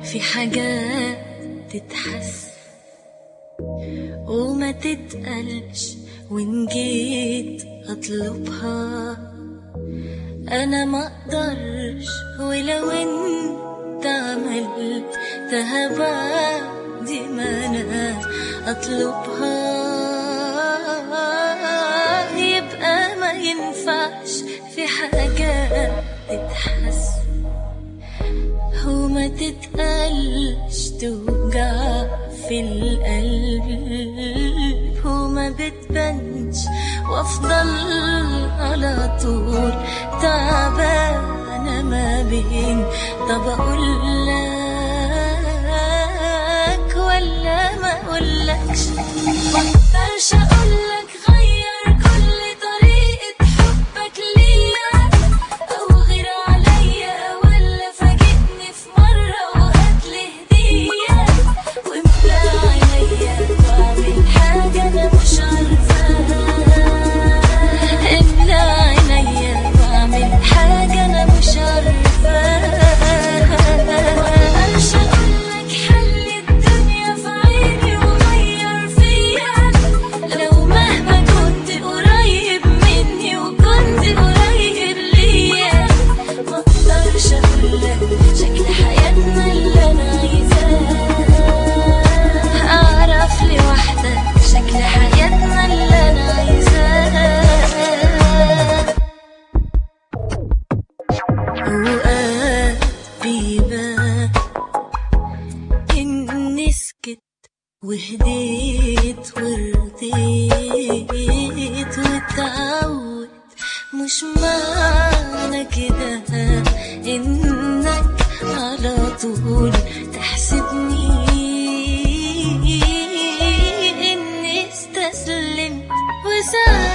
في حاجات تتحس وما تتقلش وإن جيت أطلبها أنا ما أقدرش ولو أنت عملتها بعد ما أنا أطلبها يبقى ما ينفعش في حاجات تتحس وما تتقلش توجع في القلب وما بتبانش وافضل على طول تعبانة ما بين طب اقول لك ولا ما اقولكش مقدرش اقولك غير كل طريقة حبك ليا او غير عليا ولا فاجئني في مرة وهاتلي هدية واملى عينيا واعمل حاجة انا مش عارفاها املى عينيا واعمل حاجة انا مش عارفاها مقدرش اقولك حل الدنيا في عيني وغير فيا لو مهما كنت قريب مني وكنت قريب ليا مقدرش اقولك شكل حياتنا اللي انا عايزاه اعرف لوحدك شكل حياتنا اللي انا عايزاه اوقات بيبان اني سكت وهديت ورضيت واتعود مش معنى كده انك على طول تحسبني اني استسلمت وساعات